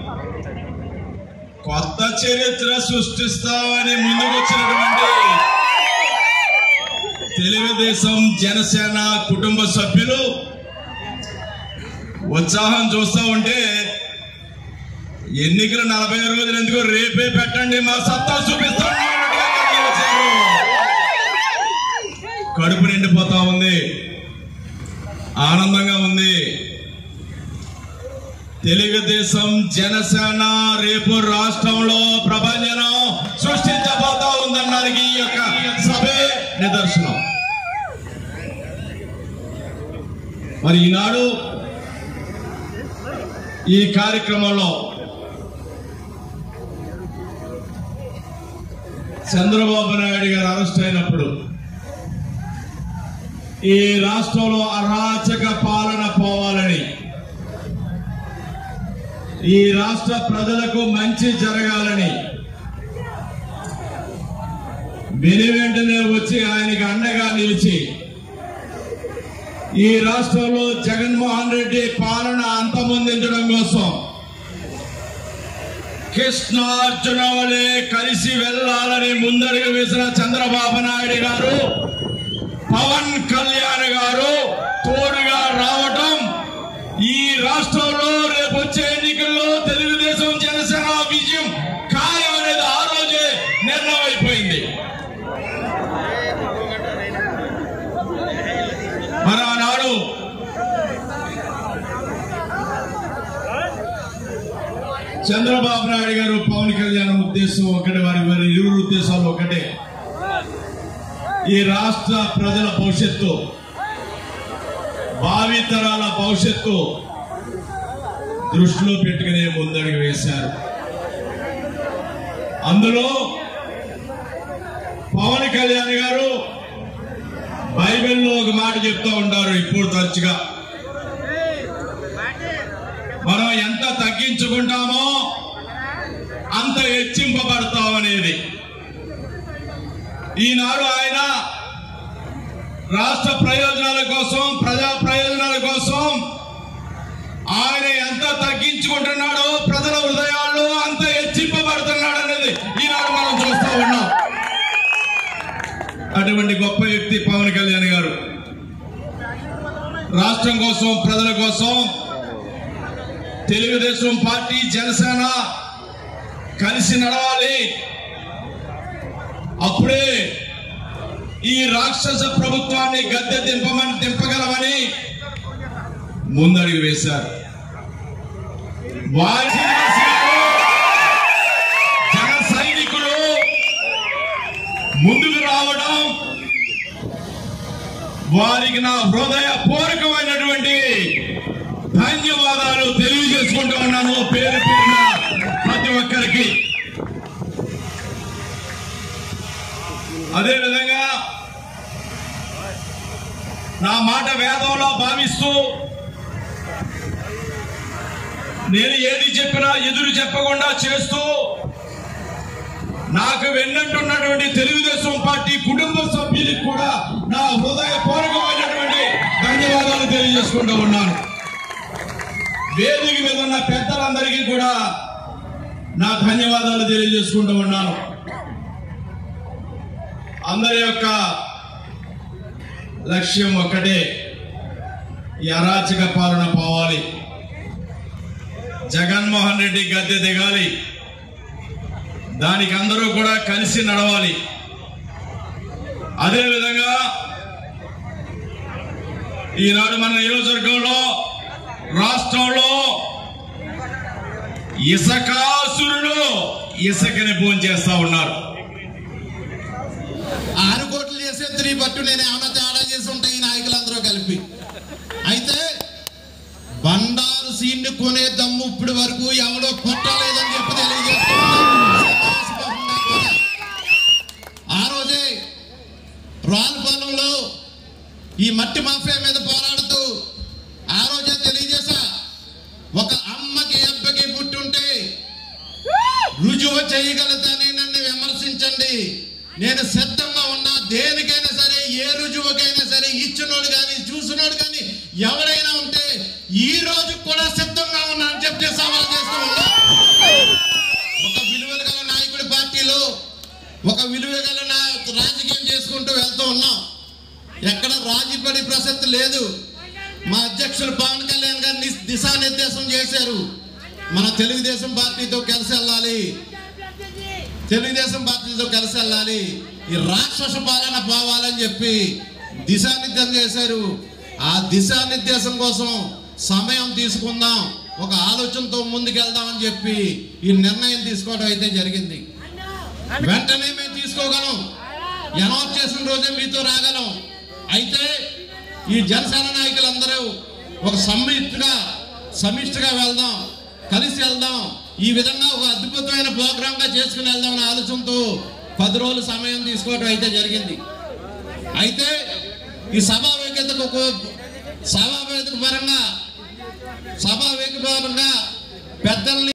కొత్త చరిత్ర సృష్టిస్తామని ముందుకొచ్చినటువంటి తెలుగుదేశం జనసేన కుటుంబ సభ్యులు ఉత్సాహం చూస్తూ ఉంటే ఎన్నికలు నలభై రోజులు ఎందుకు రేపే పెట్టండి మా సత్తా చూపిస్తాం కడుపు నిండిపోతా ఉంది ఆనందంగా ఉంది తెలుగుదేశం జనసేన రేపు రాష్ట్రంలో ప్రభంజనం సృష్టించబోతా ఉందనడానికి ఈ యొక్క సభే నిదర్శనం మరి ఈనాడు ఈ కార్యక్రమంలో చంద్రబాబు నాయుడు గారు అరెస్ట్ అయినప్పుడు ఈ రాష్ట్రంలో అరాచక పాలన పోవాలని ఈ రాష్ట్ర ప్రజలకు మంచి జరగాలని వెను వెంటనే వచ్చి ఆయనకి అండగా నిలిచి ఈ రాష్ట్రంలో జగన్మోహన్ రెడ్డి పాలన అంతమొందించడం కోసం కృష్ణార్జున వలె కలిసి వెళ్ళాలని ముందడుగు వేసిన చంద్రబాబు నాయుడు గారు పవన్ కళ్యాణ్ గారు తోడుగా రావటం ఈ రాష్ట్రంలో రేపు వచ్చే ఎన్నికల్లో తెలుగుదేశం జనసేన విజయం ఖాయం అనేది ఆ రోజే నిర్ణయం అయిపోయింది మరి ఆనాడు చంద్రబాబు నాయుడు గారు పవన్ కళ్యాణ్ ఉద్దేశం ఒకటే వారి వారి ఇరువురు ఉద్దేశాలు ఒకటే ఈ రాష్ట్ర ప్రజల భవిష్యత్తు భావితరాల భవిష్యత్తు దృష్టిలో పెట్టుకునే ముందడుగు వేశారు అందులో పవన్ కళ్యాణ్ గారు బైబిల్లో ఒక మాట చెప్తూ ఉంటారు ఇప్పుడు తరచుగా మనం ఎంత తగ్గించుకుంటామో అంత హెచ్చింపబడతాం అనేది ఈనాడు ఆయన రాష్ట్ర ప్రయోజనాల కోసం ప్రజా ప్రయోజనాల కోసం ఆయన ఎంత తగ్గించుకుంటున్నాడో ప్రజల హృదయాల్లో అంత హెచ్చింపబడుతున్నాడు అనేది ఈనాడు మనం చూస్తూ ఉన్నాం అటువంటి గొప్ప వ్యక్తి పవన్ కళ్యాణ్ గారు రాష్ట్రం కోసం ప్రజల కోసం తెలుగుదేశం పార్టీ జనసేన కలిసి నడవాలి అప్పుడే ఈ రాక్షస ప్రభుత్వాన్ని గద్దె దింపమని దింపగలమని ముందడుగు వేశారు వారి జన సైనికులు ముందుకు రావడం వారికి నా హృదయ పూర్వకమైనటువంటి ధన్యవాదాలు తెలియజేసుకుంటూ ఉన్నాను పేరు పేరున ప్రతి ఒక్కరికి అదేవిధంగా నా మాట వేదంలో భావిస్తూ నేను ఏది చెప్పినా ఎదురు చెప్పకుండా చేస్తూ నాకు వెన్నంటున్నటువంటి తెలుగుదేశం పార్టీ కుటుంబ సభ్యులకు కూడా నా హృదయపూర్వకమైనటువంటి ధన్యవాదాలు తెలియజేసుకుంటూ ఉన్నాను వేదిక మీద ఉన్న పెద్దలందరికీ కూడా నా ధన్యవాదాలు తెలియజేసుకుంటూ ఉన్నాను అందరి యొక్క లక్ష్యం ఒక్కటే ఈ అరాచక పాలన పోవాలి జగన్మోహన్ రెడ్డి గద్దె దిగాలి దానికి అందరూ కూడా కలిసి నడవాలి అదేవిధంగా ఈనాడు మన నియోజకవర్గంలో రాష్ట్రంలో ఇసకాసురులు ఇసుకని భోంచేస్తా ఉన్నారు ఆరు కోట్లు చేసే త్రీ పట్టు నేను ఏమైనా తేడా చేసి ఉంటాయి ఈ నాయకులందరూ కలిపి అయితే బండారు సీన్ని కొనే దమ్ము ఇప్పటి వరకు ఎవడో కొట్టలేదని చెప్పి తెలియజేస్తున్నాను. సభాముఖంగా కూడా. ఆ రోజే రాల్పాలెంలో ఈ మట్టి మాఫియా మీద పోరాడుతూ ఆ రోజే తెలియజేశా ఒక అమ్మకి అబ్బకి పుట్టుంటే రుజువు చేయగలుగుతానే నన్ను విమర్శించండి నేను సిద్ధంగా ఉన్నా దేనికైనా సరే ఏ రుజువుకైనా సరే ఇచ్చినోడు కానీ చూసినోడు కానీ ఎవరైనా ఉంటే ఈ రోజు కూడా సిద్ధంగా ఉన్నా అని చెప్పి సవాల్ చేస్తూ ఉన్నా ఒక విలువ గల రాజకీయం చేసుకుంటూ వెళ్తూ ఉన్నాం ఎక్కడ రాజీపడి ప్రసక్తి లేదు మా అధ్యక్షులు పవన్ కళ్యాణ్ గారు ని- దిశానిర్దేశం చేశారు మన తెలుగుదేశం పార్టీతో కలిసి వెళ్ళాలి తెలుగుదేశం పార్టీతో కలిసి వెళ్ళాలి ఈ రాక్షస పాలన పోవాలని చెప్పి దిశానిర్దేశం చేశారు ఆ దిశానిర్దేశం కోసం సమయం తీసుకుందాం ఒక ఆలోచనతో ముందుకెళ్దామని చెప్పి ఈ నిర్ణయం తీసుకోవడం అయితే జరిగింది వెంటనే మేము తీసుకోగలం అనౌన్స్ చేసిన రోజే మీతో రాగలం అయితే ఈ జనసేన నాయకులందరూ ఒక సమ్మిష్టిగా సమిష్టిగా వెళ్దాం కలిసి వెళ్దాం ఈ విధంగా ఒక అద్భుతమైన ప్రోగ్రామ్ గా చేసుకుని వెళ్దామనే ఆలోచనతో పది రోజులు సమయం తీసుకోవడం అయితే జరిగింది అయితే ఈ సభా వేదికకు సభా వేదిక పరంగా సభా వేదిక పరంగా పెద్దల్ని